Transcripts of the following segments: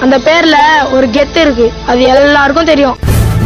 அந்த பேர்ல ஒரு கெத்து இருக்கு அது எல்லாருக்கும் தெரியும்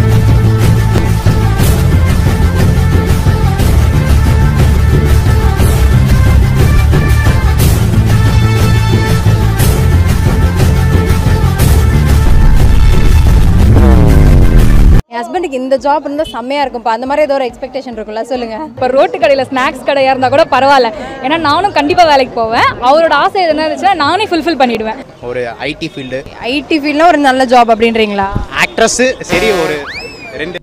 என் ஹஸ்பண்டுக்கு இந்த ஜாப் இருந்தால் செம்மையாக இருக்கும்ப்பா அந்த மாதிரி ஏதோ ஒரு எக்ஸ்பெக்டேஷன் இருக்கும்ல சொல்லுங்க இப்போ ரோட்டு கடையில் ஸ்நாக்ஸ் கடையாக இருந்தால் கூட பரவாயில்ல ஏன்னா நானும் கண்டிப்பாக வேலைக்கு போவேன் அவரோட ஆசை எதுனா இருந்துச்சுன்னா நானே ஃபுல்ஃபில் பண்ணிடுவேன் ஒரு ஐடி ஃபீல்டு ஐடி ஃபீல்ட்னா ஒரு நல்ல ஜாப் அப்படின்றீங்களா ஆக்ட்ரஸ்ஸு சரி ஒரு ரெண்டு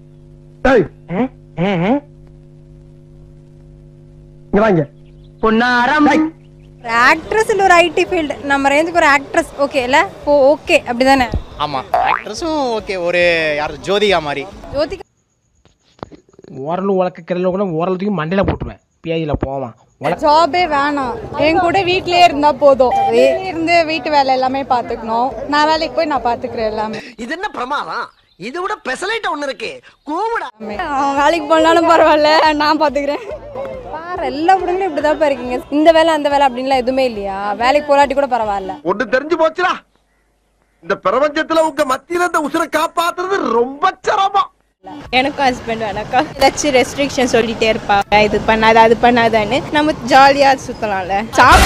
ஒரு ஆக்ட்ரஸ் இல்லை ஒரு ஐடி ஃபீல்டு நம்ம ரேஞ்சுக்கு ஒரு ஆக்ட்ரஸ் ஓகே இல்லை ஓ ஓகே அப்படி தானே ஆமாம் ஆக்ட்ரஸும் ஓகே ஒரு யார் ஜோதிகா மாதிரி ஜோதிகா ஓரல் உலக்க கிடல கூட ஓரளத்துக்கு மண்டையில் போட்டுருவேன் பிஐயில் போவான் ஜாபே வேணாம் என் கூட வீட்லயே இருந்தா போதும் வீட்ல இருந்து வீட்டு வேலை எல்லாமே பாத்துக்கணும் நான் வேலைக்கு போய் நான் பாத்துக்கிறேன் எல்லாமே இது என்ன பிரமாதம் இது விட பெசலைட் ஒண்ணு இருக்கு கூவிடா அவன் வேலைக்கு போனாலும் பரவாயில்ல நான் பாத்துக்கிறேன் பாரு எல்லா பிள்ளைங்களும் இப்படி தான் இருக்கீங்க இந்த வேலை அந்த வேலை அப்படின்லாம் எதுவுமே இல்லையா வேலைக்கு போராட்டி கூட பரவாயில்ல ஒண்ணு தெரிஞ்சு போச்சுடா இந்த பிரபஞ்சத்துல உங்க மத்தியில இந்த உசுரை காப்பாத்துறது ரொம்ப சிரமம் எனக்கும் ஹஸ்பண்ட் வேணாக்கா ஏதாச்சும் ரெஸ்ட்ரிக்ஷன் சொல்லிட்டே இருப்பாங்க இது பண்ணாத அது பண்ணாதான்னு நம்ம ஜாலியா சுத்தலாம்ல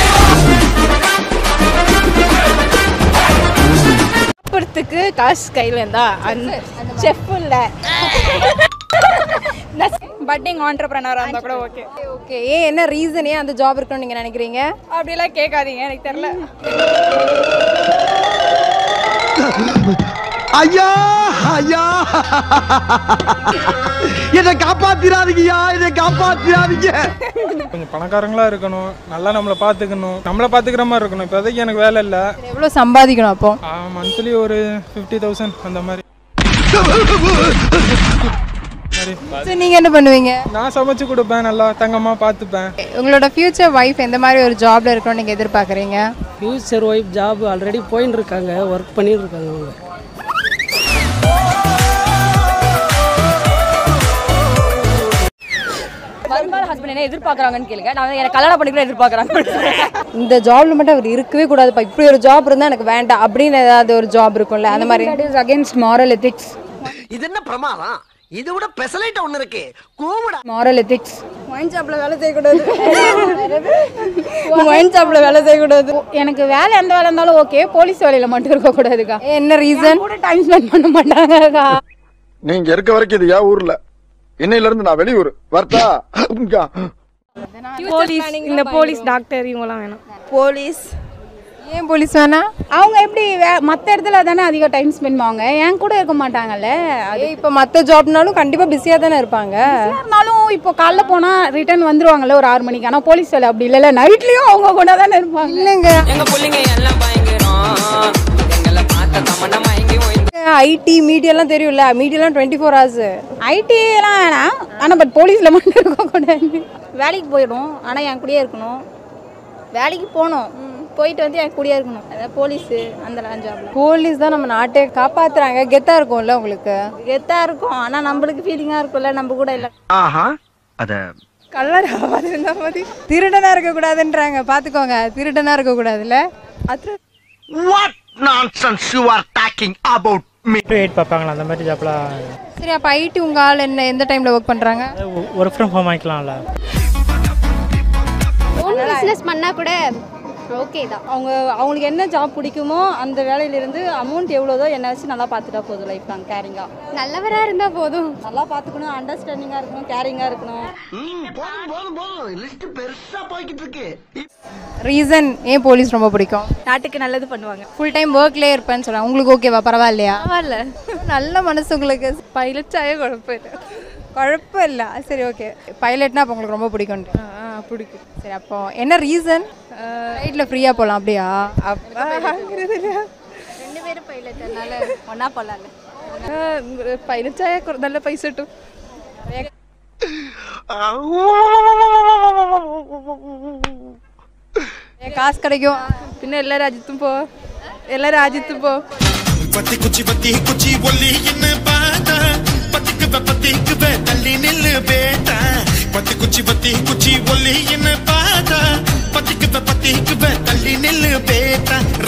சாப்பிட்றதுக்கு காசு கையில் இருந்தா அந்த செஃப் இல்ல பட்டிங் ஆண்டர்பிரனராக இருந்தால் கூட ஓகே ஓகே ஏன் என்ன ரீசன் ஏன் அந்த ஜாப் இருக்கணும்னு நீங்கள் நினைக்கிறீங்க அப்படிலாம் கேட்காதீங்க எனக்கு தெரியல ஐயா ஐயா இதை காப்பாத்திராதீங்கய்யா இதை காப்பாத்திராதீங்க கொஞ்சம் பணக்காரங்களா இருக்கணும் நல்லா நம்மளை பார்த்துக்கணும் நம்மளை பார்த்துக்கிற மாதிரி இருக்கணும் இப்போதைக்கு எனக்கு வேலை இல்லை எவ்வளோ சம்பாதிக்கணும் அப்போ மந்த்லி ஒரு ஃபிஃப்டி தௌசண்ட் அந்த மாதிரி மாதிரி சரி நீங்கள் என்ன பண்ணுவீங்க நான் சமைச்சு கொடுப்பேன் நல்லா தங்கமாக பார்த்துப்பேன் உங்களோட ஃபியூச்சர் ஒய்ஃப் எந்த மாதிரி ஒரு ஜாப்ல இருக்கணும்னு நீங்கள் எதிர்பார்க்குறீங்க ஃபியூச்சர் ஒய்ஃப் ஜாப் ஆல்ரெடி போயின்னு இருக்காங்க ஒர்க் பண்ணிட்டு இருக்காங்க அவங்க வருங்கால ஹஸ்பண்ட் என்ன எதிர்பார்க்குறாங்கன்னு கேளுங்க நான் எனக்கு கல்யாணம் பண்ணிக்கிற எதிர்பார்க்குறாங்க இந்த ஜாப்ல மட்டும் அவர் இருக்கவே கூடாதுப்பா இப்படி ஒரு ஜாப் இருந்தால் எனக்கு வேண்டாம் அப்படின்னு ஏதாவது ஒரு ஜாப் இருக்கும்ல அந்த மாதிரி அகேன்ஸ்ட் மாரல் எத்திக்ஸ் இது என்ன பிரமாதம் இது விட பெசலைட் ஒண்ணு இருக்கு கூவிடா மாரல் எத்திக்ஸ் ஒயின் ஷாப்ல வேலை செய்யக்கூடாது ஒயின் ஷாப்ல வேலை செய்யக்கூடாது எனக்கு வேலை எந்த வேலை இருந்தாலும் ஓகே போலீஸ் வேலையில மட்டும் இருக்கக்கூடாதுக்கா ஏன் என்ன ரீசன் கூட டைம் ஸ்பெண்ட் பண்ண மாட்டாங்கக்கா நீங்க இருக்க வரைக்கும் இது ஏன் ஊர்ல இன்னையில இருந்து நான் வெளியூர் வரட்டா போலீஸ் இந்த போலீஸ் டாக்டர் இவங்கலாம் வேணும் போலீஸ் ஏன் போலீஸ் வேணா அவங்க எப்படி மற்ற இடத்துல தானே அதிக டைம் ஸ்பெண்ட் பண்ணுவாங்க என் கூட இருக்க மாட்டாங்கல்ல அது ஏய், இப்ப மத்த ஜாப்னாலும் கண்டிப்பா பிஸியா தானே இருப்பாங்க இருந்தாலும் இப்போ காலைல போனா ரிட்டர்ன் வந்துருவாங்கல்ல ஒரு ஆறு மணிக்கு ஆனா போலீஸ் வேலை அப்படி இல்லைல்ல நைட்லயும் அவங்க கூட தானே இருப்பாங்க இல்லைங்க எங்க பிள்ளைங்க எல்லாம் பயங்கரம் எங்களை பார்த்த தமன்னா மயங்கி ஐடி மீடியாலாம் தெரியும்ல மீடியாலாம் டுவெண்ட்டி ஃபோர் ஹவர்ஸ் ஐடி எல்லாம் வேணாம் ஆனா பட் போலீஸ்ல மட்டும் இருக்கக்கூடாது வேலைக்கு போயிடும் ஆனா என் கூடயே இருக்கணும் வேலைக்கு போகணும் போயிட்டு வந்து என் கூடயே இருக்கணும் அதாவது போலீஸு அந்த ஜாப்ல போலீஸ் தான் நம்ம நாட்டை காப்பாத்துறாங்க கெத்தா இருக்கும்ல உங்களுக்கு கெத்தா இருக்கும் ஆனா நம்மளுக்கு ஃபீலிங்கா இருக்கும்ல நம்ம கூட இல்லை ஆஹா அத கலர் இருந்தா மாதிரி திருடனா இருக்க கூடாதுன்றாங்க பாத்துக்கோங்க திருடனா இருக்க கூடாதுல்ல அது what nonsense you are talking about me எயிட் பார்ப்பாங்களா அந்த மாதிரி ஜாப்லாம் சரி அப்ப ஐடி உங்க ஆள் என்ன எந்த டைம்ல ஒர்க் பண்றாங்க ஒர்க் ஃப்ரம் ஹோம் ஆகிக்கலாம்ல ஓன் பிஸ்னஸ் பண்ணா கூட ஓகே தான் அவங்க அவங்களுக்கு என்ன ஜாப் பிடிக்குமோ அந்த வேலையிலிருந்து அமௌண்ட் எவ்வளோதோ என்னை வச்சு நல்லா பார்த்துட்டா போதும் லைஃப் லாங் கேரிங்காக நல்லவரா இருந்தா போதும் நல்லா பார்த்துக்கணும் அண்டர்ஸ்டாண்டிங்காக இருக்கணும் கேரிங்காக இருக்கணும் போதும் போதும் போதும் லிஸ்ட் பெருசா போய்கிட்டு இருக்கு ரீசன் ஏன் போலீஸ் ரொம்ப பிடிக்கும் நாட்டுக்கு நல்லது பண்ணுவாங்க ஃபுல் டைம் ஒர்க்லயே இருப்பேன்னு சொல்றாங்க உங்களுக்கு ஓகேவா பரவாயில்லையா பரவாயில்ல நல்ல மனசு உங்களுக்கு பைலட்ஸாவே குழப்பம் இல்லை குழப்பம் இல்லை சரி ஓகே பைலட்னா அப்போ உங்களுக்கு ரொம்ப பிடிக்கும் பிடிக்கும் சரி அப்போ என்ன ரீசன் ஃப்ளைட்டில் ஃப்ரீயாக போகலாம் அப்படியா ரெண்டு பேரும் பைலட் அதனால ஒன்னா போலாம்ல பைலட்ஸாவே நல்ல பைசா கிட்டும் காசு கிடைக்கும் பின்ன எல்லாரும் அஜித்தும் போ எல்லாரும் அஜித்தும் போ பத்தி குச்சி பத்தி குச்சி ஒல்லி என்ன பாத்தா பத்திக்கு பத்திக்கு தள்ளி நில்லு பேட்டா பத்தி குச்சி பத்தி குச்சி ஒல்லி என்ன பாத்தா பத்திக்கு பத்திக்கு தள்ளி நில்லு பேட்டா